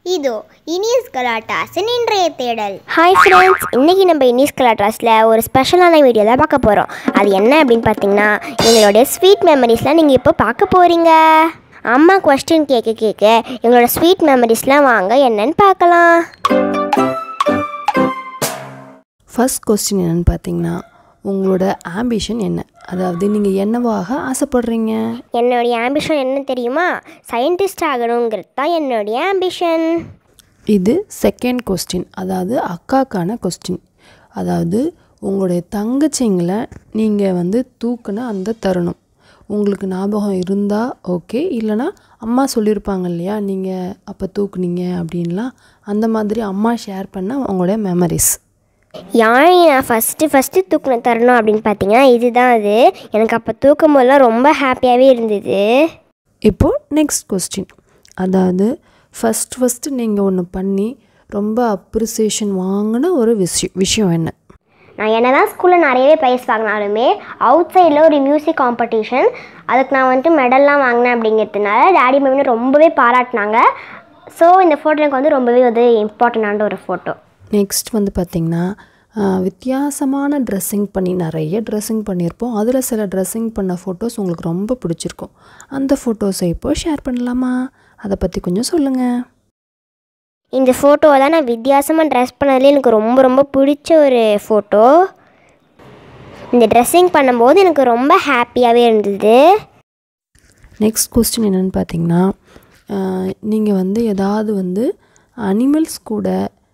இதோ இனியஸ் கலாட்டாஸின் இன்றைய தேடல் ஹாய் ஃப்ரெண்ட்ஸ் இன்றைக்கி நம்ம இனிஸ் கலாட்ராஸில் ஒரு ஸ்பெஷலான வீடியோ தான் பார்க்க போகிறோம் அது என்ன அப்படின்னு பார்த்தீங்கன்னா எங்களுடைய ஸ்வீட் மெமரிஸ்லாம் நீங்கள் இப்போ பார்க்க போகிறீங்க அம்மா கொஸ்டின் கேட்க கேட்க எங்களோட ஸ்வீட் மெமரிஸ்லாம் வாங்க என்னன்னு பார்க்கலாம் ஃபர்ஸ்ட் கொஸ்டின் என்னன்னு பார்த்தீங்கன்னா உங்களோட ஆம்பிஷன் என்ன அதாவது நீங்கள் என்னவாக ஆசைப்படுறீங்க என்னுடைய ஆம்பிஷன் என்ன தெரியுமா சயின்டிஸ்ட் ஆகணுங்கிறது தான் என்னுடைய ஆம்பிஷன் இது செகண்ட் கொஸ்டின் அதாவது அக்காக்கான கொஸ்டின் அதாவது உங்களுடைய தங்கச்சிங்களை நீங்கள் வந்து தூக்குன அந்த தருணம் உங்களுக்கு ஞாபகம் இருந்தால் ஓகே இல்லைனா அம்மா சொல்லியிருப்பாங்க இல்லையா நீங்கள் அப்போ தூக்குனீங்க அப்படின்லாம் அந்த மாதிரி அம்மா ஷேர் பண்ண உங்களுடைய மெமரிஸ் யானை நான் ஃபஸ்ட்டு ஃபஸ்ட்டு தூக்குன தரணும் அப்படின்னு பார்த்தீங்கன்னா இதுதான் அது எனக்கு அப்போ தூக்கும் போதெல்லாம் ரொம்ப ஹாப்பியாகவே இருந்தது இப்போது நெக்ஸ்ட் கொஸ்டின் அதாவது ஃபஸ்ட் ஃபஸ்ட்டு நீங்கள் ஒன்று பண்ணி ரொம்ப அப்ரிசியேஷன் வாங்கின ஒரு விஷயம் விஷயம் என்ன நான் என்ன தான் ஸ்கூலில் நிறையவே ப்ரைஸ் வாங்கினாலுமே அவுட் சைடில் ஒரு மியூசிக் காம்படிஷன் அதுக்கு நான் வந்துட்டு மெடல்லாம் வாங்கினேன் அப்படிங்கிறதுனால டேடி மம்மி ரொம்பவே பாராட்டினாங்க ஸோ இந்த ஃபோட்டோ எனக்கு வந்து ரொம்பவே வந்து இம்பார்ட்டண்டான ஒரு ஃபோட்டோ நெக்ஸ்ட் வந்து பார்த்திங்கன்னா வித்தியாசமான ட்ரெஸ்ஸிங் பண்ணி நிறைய ட்ரெஸ்ஸிங் பண்ணியிருப்போம் அதில் சில ட்ரெஸ்ஸிங் பண்ண ஃபோட்டோஸ் உங்களுக்கு ரொம்ப பிடிச்சிருக்கும் அந்த ஃபோட்டோஸை இப்போ ஷேர் பண்ணலாமா அதை பற்றி கொஞ்சம் சொல்லுங்கள் இந்த ஃபோட்டோவை தான் நான் வித்தியாசமாக ட்ரெஸ் பண்ணதுலேயே எனக்கு ரொம்ப ரொம்ப பிடிச்ச ஒரு ஃபோட்டோ இந்த ட்ரெஸ்ஸிங் பண்ணும்போது எனக்கு ரொம்ப ஹாப்பியாகவே இருந்தது நெக்ஸ்ட் கொஸ்டின் என்னென்னு பார்த்தீங்கன்னா நீங்கள் வந்து ஏதாவது வந்து அனிமல்ஸ் கூட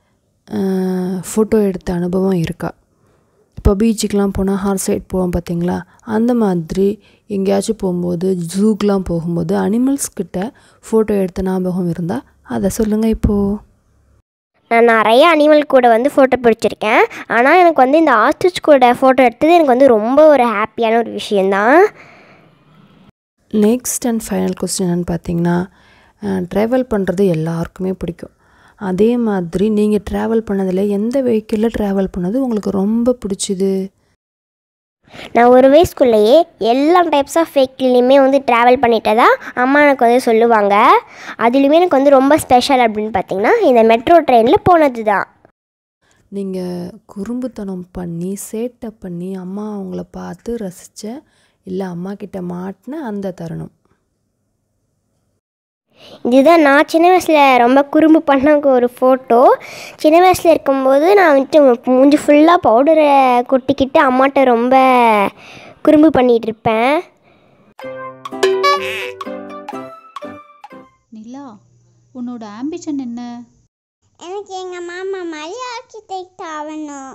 ஃபோட்டோ எடுத்த அனுபவம் இருக்கா இப்போ பீச்சுக்கெலாம் போனால் ஹார்ஸ் ரைட் போவோம் பார்த்தீங்களா அந்த மாதிரி எங்கேயாச்சும் போகும்போது ஜூக்கெலாம் போகும்போது அனிமல்ஸ் கிட்ட ஃபோட்டோ எடுத்த ஞாபகம் இருந்தால் அதை சொல்லுங்கள் இப்போது நான் நிறைய அனிமல் கூட வந்து ஃபோட்டோ பிடிச்சிருக்கேன் ஆனால் எனக்கு வந்து இந்த ஆஸ்ட்ரிச் கூட ஃபோட்டோ எடுத்தது எனக்கு வந்து ரொம்ப ஒரு ஹாப்பியான ஒரு விஷயந்தான் நெக்ஸ்ட் அண்ட் ஃபைனல் கொஸ்டின் என்னென்னு பார்த்தீங்கன்னா ட்ராவல் பண்ணுறது எல்லாருக்குமே பிடிக்கும் அதே மாதிரி நீங்கள் ட்ராவல் பண்ணதில் எந்த வெஹிக்கிளில் ட்ராவல் பண்ணது உங்களுக்கு ரொம்ப பிடிச்சிது நான் ஒரு வயசுக்குள்ளேயே எல்லா டைப்ஸ் ஆஃப் வெஹிக்கிள்லையுமே வந்து ட்ராவல் பண்ணிட்டதா அம்மா எனக்கு வந்து சொல்லுவாங்க அதுலேயுமே எனக்கு வந்து ரொம்ப ஸ்பெஷல் அப்படின்னு பார்த்தீங்கன்னா இந்த மெட்ரோ ட்ரெயினில் போனது தான் நீங்கள் குறும்புத்தனம் பண்ணி சேட்டை பண்ணி அம்மா அவங்கள பார்த்து ரசித்த இல்லை அம்மா கிட்ட மாட்டின அந்த தருணம் இதுதான் நான் சின்ன வயசில் ரொம்ப குறும்பு பண்ண ஒரு ஃபோட்டோ சின்ன வயசில் இருக்கும்போது நான் வந்துட்டு மூஞ்சி ஃபுல்லாக பவுடரை கொட்டிக்கிட்டு அம்மாட்ட ரொம்ப குறும்பு பண்ணிகிட்டு இருப்பேன் நிலா உன்னோட ஆம்பிஷன் என்ன எனக்கு எங்கள் மாமா மாதிரி ஆர்கிடெக்ட் ஆகணும்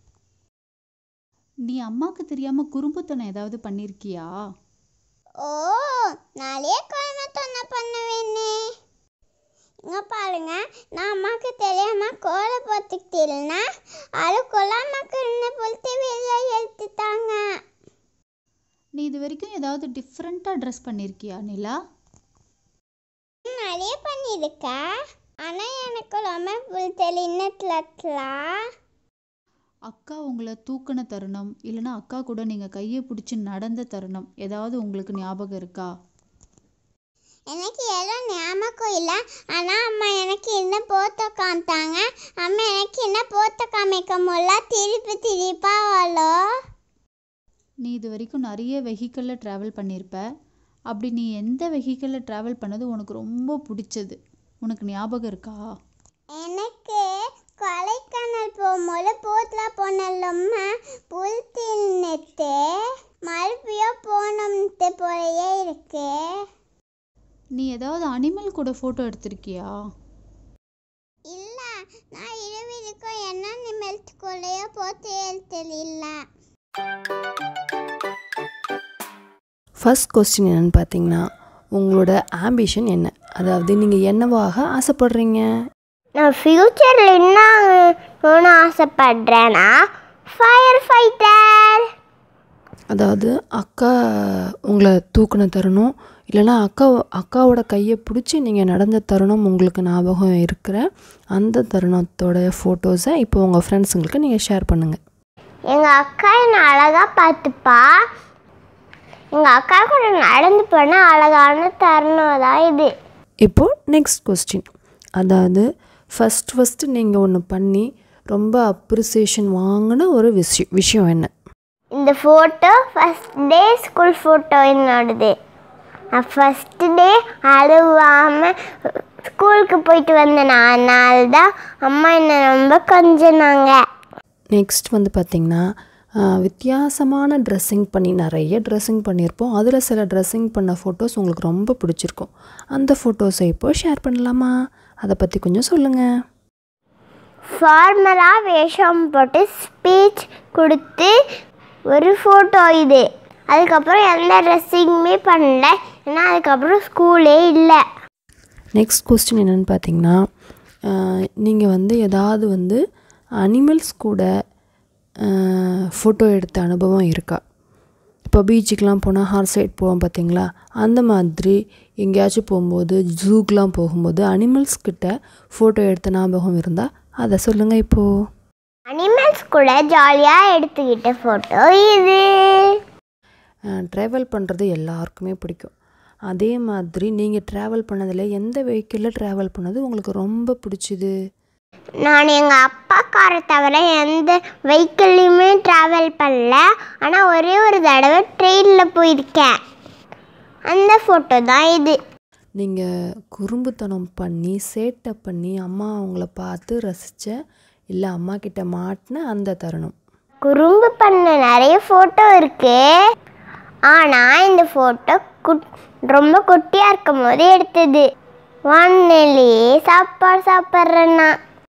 நீ அம்மாக்கு தெரியாம குறும்புத்தனம் ஏதாவது பண்ணிருக்கியா ஓ நாளையே கோயம்புத்தூர்ல பண்ணுவேனே இங்க பாருங்க நான் அம்மாக்கு தெரியாம கோலை பார்த்துக்கிட்டு இல்லைன்னா அதுக்குள்ள அம்மாக்கு என்ன பொறுத்து வெளியே எடுத்துட்டாங்க நீ இது வரைக்கும் ஏதாவது டிஃப்ரெண்ட்டாக ட்ரெஸ் பண்ணியிருக்கியா நிலா நிறைய பண்ணியிருக்கா ஆனா எனக்கு ரொம்ப பிடிச்சது இன்னத்துலலாம் அக்கா உங்களை தூக்கின தருணம் இல்லைன்னா அக்கா கூட நீங்கள் கையை பிடிச்சி நடந்த தருணம் ஏதாவது உங்களுக்கு ஞாபகம் இருக்கா எனக்கு எல்லாம் ஞாபகம் இல்லை ஆனால் அம்மா எனக்கு என்ன போத்த காமித்தாங்க அம்மா எனக்கு என்ன போத்த காமிக்க முடியல திருப்பி திருப்பா வரும் நீ இது வரைக்கும் நிறைய வெஹிக்கிளில் ட்ராவல் பண்ணியிருப்ப அப்படி நீ எந்த வெஹிக்கிளில் ட்ராவல் பண்ணது உனக்கு ரொம்ப பிடிச்சது உனக்கு ஞாபகம் இருக்கா எனக்கு கொடைக்கானல் போகும்போது போத்தில் போனல்லம்மா புல் தின்னுட்டு மறுபடியும் போனோம்ட்டு போலயே இருக்கு நீ ஏதாவது அனிமல் கூட ஃபோட்டோ எடுத்திருக்கியா இல்லை நான் இருவருக்கும் என்ன நிமிஷத்துக்குள்ளேயோ போத்து எழுத்தல் இல்லை ஃபர்ஸ்ட் கொஸ்டின் என்னென்னு பார்த்தீங்கன்னா உங்களோட ஆம்பிஷன் என்ன அதாவது நீங்கள் என்னவாக ஆசைப்படுறீங்க நான் ஃப்யூச்சரில் என்ன ஆகணும்னு ஆசைப்படுறேன்னா ஃபயர் ஃபைட்டர் அதாவது அக்கா உங்களை தூக்குன தருணம் இல்லைன்னா அக்கா அக்காவோட கையை பிடிச்சி நீங்கள் நடந்த தருணம் உங்களுக்கு ஞாபகம் இருக்கிற அந்த தருணத்தோட ஃபோட்டோஸை இப்போ உங்கள் ஃப்ரெண்ட்ஸுங்களுக்கு நீங்கள் ஷேர் பண்ணுங்கள் எங்கள் அக்கா என்னை அழகாக பார்த்துப்பா எங்கள் அக்கா கூட நடந்து போனால் அழகான தருணம் தான் இது இப்போது நெக்ஸ்ட் கொஸ்டின் அதாவது ஃபஸ்ட் ஃபஸ்ட்டு நீங்கள் ஒன்று பண்ணி ரொம்ப அப்ரிசியேஷன் வாங்கின ஒரு விஷயம் விஷயம் என்ன இந்த photo first day school photo என்னோடது நான் ஃபஸ்ட்டு டே அழுவாமல் ஸ்கூலுக்கு போயிட்டு வந்தேன் அதனால தான் அம்மா என்னை ரொம்ப கொஞ்சினாங்க நெக்ஸ்ட் வந்து பார்த்திங்கன்னா ஆஹ், வித்தியாசமான ட்ரெஸ்ஸிங் பண்ணி நிறைய ட்ரெஸ்ஸிங் பண்ணியிருப்போம் அதில் சில ட்ரெஸ்ஸிங் பண்ண ஃபோட்டோஸ் உங்களுக்கு ரொம்ப பிடிச்சிருக்கும் அந்த ஃபோட்டோஸை இப்போ ஷேர் பண்ணலாமா அதை பற்றி கொஞ்சம் சொல்லுங்கள் ஃபார்மலாக வேஷம் போட்டு ஸ்பீச் கொடுத்து ஒரு ஃபோட்டோ இது அதுக்கப்புறம் எந்த ட்ரெஸ்ஸிங்குமே பண்ணல ஏன்னா அதுக்கப்புறம் ஸ்கூலே இல்லை நெக்ஸ்ட் கொஸ்டின் என்னென்னு பார்த்தீங்கன்னா நீங்கள் வந்து ஏதாவது வந்து அனிமல்ஸ் கூட ஃபோட்டோ எடுத்த அனுபவம் இருக்கா இப்போ பீச்சுக்கெலாம் போனால் ஹார்ஸ் ரைட் போவோம் பார்த்தீங்களா அந்த மாதிரி எங்கேயாச்சும் போகும்போது ஜூக்கெலாம் போகும்போது அனிமல்ஸ் கிட்ட ஃபோட்டோ எடுத்த ஞாபகம் இருந்தால் அதை சொல்லுங்கள் இப்போது அனிமல்ஸ் கூட ஜாலியாக எடுத்துக்கிட்ட ஃபோட்டோ இது ட்ராவல் பண்ணுறது எல்லாருக்குமே பிடிக்கும் அதே மாதிரி நீங்கள் ட்ராவல் பண்ணதில் எந்த வெஹிக்கிளில் ட்ராவல் பண்ணது உங்களுக்கு ரொம்ப பிடிச்சிது நான் எங்கள் அப்பா காரை தவிர எந்த வெஹிக்கிள்லையுமே ட்ராவல் பண்ணல ஆனால் ஒரே ஒரு தடவை ட்ரெயினில் போயிருக்கேன் அந்த ஃபோட்டோ தான் இது நீங்கள் குறும்புத்தனம் பண்ணி சேட்டை பண்ணி அம்மா அவங்கள பார்த்து ரசித்த இல்லை அம்மா கிட்ட மாட்டின அந்த தருணம் குறும்பு பண்ண நிறைய ஃபோட்டோ இருக்கு ஆனால் இந்த ஃபோட்டோ குட் ரொம்ப குட்டியாக இருக்கும் போது எடுத்தது ஒன்னிலேயே சாப்பாடு சாப்பிட்றேன்னா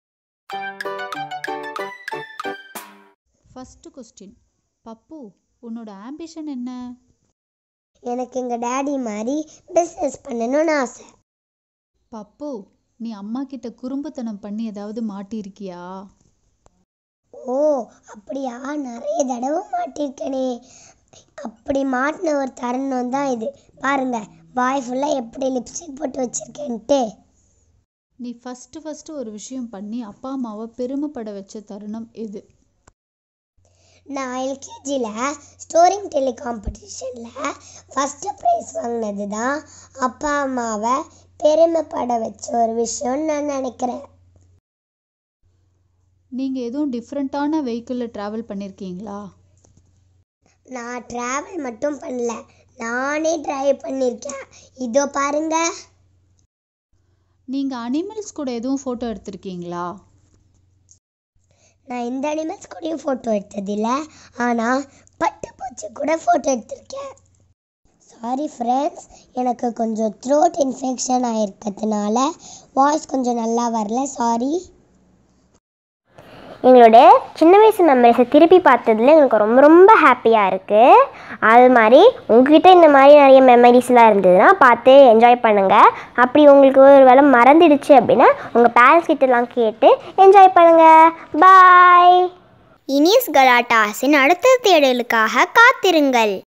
ஃபஸ்ட்டு கொஸ்டின் பப்பு உன்னோட ஆம்பிஷன் என்ன எனக்கு எங்கள் டேடி மாதிரி பிஸ்னஸ் பண்ணணும்னு ஆசை பப்பு நீ அம்மா கிட்ட குறும்புத்தனம் பண்ணி ஏதாவது மாட்டியிருக்கியா ஓ அப்படியா நிறைய தடவை மாட்டிருக்கேனே அப்படி மாட்டின ஒரு தருணம் தான் இது பாருங்க வாய் ஃபுல்லாக எப்படி லிப்ஸ்டிக் போட்டு வச்சிருக்கேன்ட்டு நீ ஃபஸ்ட்டு ஃபஸ்ட்டு ஒரு விஷயம் பண்ணி அப்பா அம்மாவை பெருமைப்பட வச்ச தருணம் எது நான் எல்கேஜியில் ஸ்டோரிங் டெலி காம்படிஷனில் ஃபஸ்ட்டு ப்ரைஸ் வாங்கினது தான் அப்பா அம்மாவை பெருமைப்பட வச்ச ஒரு விஷயம்னு நான் நினைக்கிறேன் நீங்கள் எதுவும் டிஃப்ரெண்ட்டான வெஹிக்கிளில் ட்ராவல் பண்ணியிருக்கீங்களா நான் ட்ராவல் மட்டும் பண்ணல நானே டிரைவ் பண்ணியிருக்கேன் இதோ பாருங்க நீங்கள் அனிமல்ஸ் கூட எதுவும் ஃபோட்டோ எடுத்திருக்கீங்களா நான் இந்த அனிமல்ஸ் கூடயும் ஃபோட்டோ எடுத்ததில்ல ஆனால் பட்டுப்பூச்சி கூட ஃபோட்டோ எடுத்திருக்கேன் சாரி ஃப்ரெண்ட்ஸ் எனக்கு கொஞ்சம் த்ரோட் இன்ஃபெக்ஷன் ஆகிருக்கிறதுனால வாய்ஸ் கொஞ்சம் நல்லா வரல சாரி எங்களோட சின்ன வயசு மெமரிஸை திருப்பி பார்த்ததுல எங்களுக்கு ரொம்ப ரொம்ப ஹாப்பியாக இருக்குது அது மாதிரி உங்ககிட்ட இந்த மாதிரி நிறைய மெமரிஸ்லாம் இருந்ததுன்னா பார்த்து என்ஜாய் பண்ணுங்கள் அப்படி உங்களுக்கு ஒரு வேளை மறந்துடுச்சு அப்படின்னா உங்கள் பேரண்ட்ஸ் கிட்டலாம் கேட்டு என்ஜாய் பண்ணுங்கள் பாய் இனிஸ் கலாட்டாஸின் அடுத்த தேடலுக்காக காத்திருங்கள்